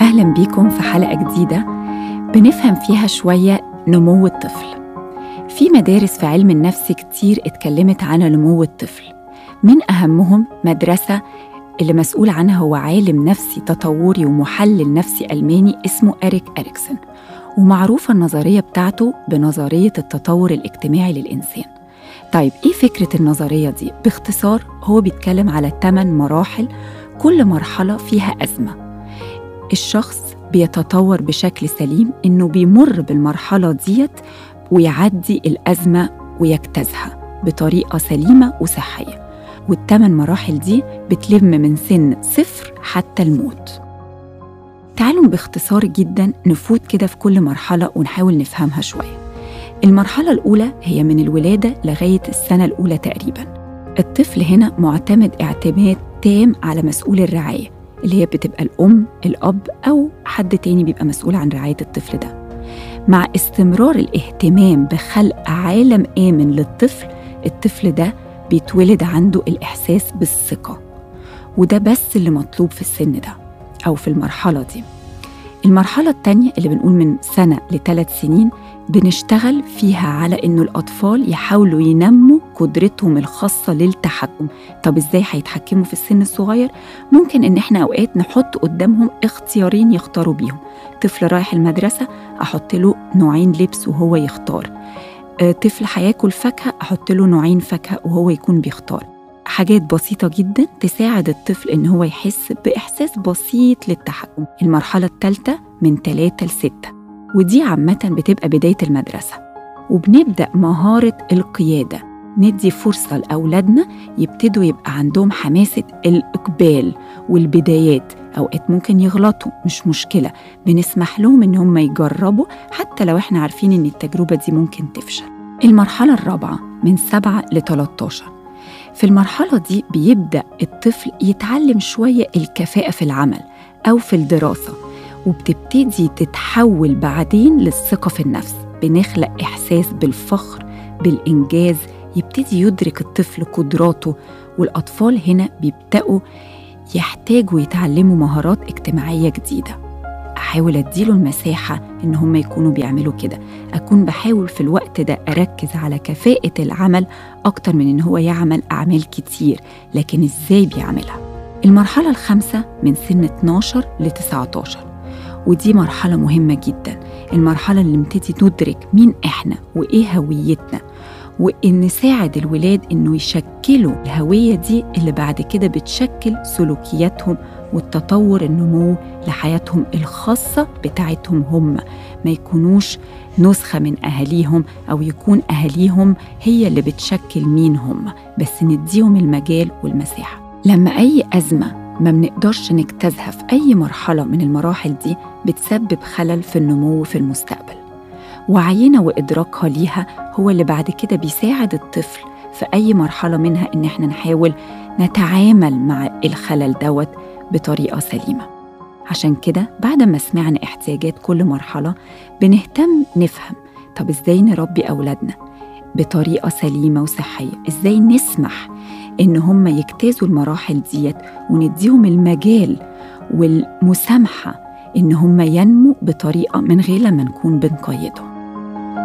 أهلا بيكم في حلقة جديدة بنفهم فيها شوية نمو الطفل في مدارس في علم النفس كتير اتكلمت عن نمو الطفل من أهمهم مدرسة اللي مسؤول عنها هو عالم نفسي تطوري ومحلل نفسي ألماني اسمه أريك أريكسون ومعروفة النظرية بتاعته بنظرية التطور الاجتماعي للإنسان طيب إيه فكرة النظرية دي؟ باختصار هو بيتكلم على 8 مراحل كل مرحلة فيها أزمة الشخص بيتطور بشكل سليم إنه بيمر بالمرحلة ديت ويعدي الأزمة ويجتازها بطريقة سليمة وصحية والثمان مراحل دي بتلم من سن صفر حتى الموت تعالوا باختصار جدا نفوت كده في كل مرحلة ونحاول نفهمها شوية المرحلة الأولى هي من الولادة لغاية السنة الأولى تقريبا الطفل هنا معتمد اعتماد تام على مسؤول الرعاية اللي هي بتبقى الأم الأب أو حد تاني بيبقى مسؤول عن رعاية الطفل ده مع استمرار الاهتمام بخلق عالم آمن للطفل الطفل ده بيتولد عنده الإحساس بالثقة وده بس اللي مطلوب في السن ده أو في المرحلة دي المرحلة التانية اللي بنقول من سنة لثلاث سنين بنشتغل فيها على إنه الأطفال يحاولوا ينموا قدرتهم الخاصة للتحكم طب إزاي هيتحكموا في السن الصغير؟ ممكن إن إحنا أوقات نحط قدامهم اختيارين يختاروا بيهم طفل رايح المدرسة أحط له نوعين لبس وهو يختار آه، طفل هياكل فاكهة أحط له نوعين فاكهة وهو يكون بيختار حاجات بسيطة جدا تساعد الطفل إن هو يحس بإحساس بسيط للتحكم المرحلة الثالثة من 3 ل 6 ودي عامة بتبقى بداية المدرسة وبنبدأ مهارة القيادة ندي فرصة لأولادنا يبتدوا يبقى عندهم حماسة الإقبال والبدايات أوقات ممكن يغلطوا مش مشكلة بنسمح لهم إن هم يجربوا حتى لو إحنا عارفين إن التجربة دي ممكن تفشل المرحلة الرابعة من 7 ل 13 في المرحلة دي بيبدأ الطفل يتعلم شوية الكفاءة في العمل أو في الدراسة وبتبتدي تتحول بعدين للثقة في النفس بنخلق إحساس بالفخر بالإنجاز يبتدي يدرك الطفل قدراته والأطفال هنا بيبدأوا يحتاجوا يتعلموا مهارات اجتماعية جديدة أحاول أديله المساحة إن هم يكونوا بيعملوا كده أكون بحاول في الوقت ده أركز على كفاءة العمل أكتر من إن هو يعمل أعمال كتير لكن إزاي بيعملها المرحلة الخامسة من سن 12 ل 19 ودي مرحلة مهمة جدا المرحلة اللي نبتدي ندرك مين إحنا وإيه هويتنا وإن نساعد الولاد إنه يشكلوا الهوية دي اللي بعد كده بتشكل سلوكياتهم والتطور النمو لحياتهم الخاصة بتاعتهم هم ما يكونوش نسخة من أهاليهم أو يكون أهاليهم هي اللي بتشكل مين هم بس نديهم المجال والمساحة لما أي أزمة ما بنقدرش نجتازها في أي مرحلة من المراحل دي بتسبب خلل في النمو في المستقبل وعينا وإدراكها ليها هو اللي بعد كده بيساعد الطفل في أي مرحلة منها إن احنا نحاول نتعامل مع الخلل دوت بطريقة سليمة عشان كده بعد ما سمعنا احتياجات كل مرحلة بنهتم نفهم طب ازاي نربي أولادنا بطريقة سليمة وصحية ازاي نسمح ان هم يجتازوا المراحل ديت ونديهم المجال والمسامحة ان هم ينموا بطريقة من غير لما نكون بنقيدهم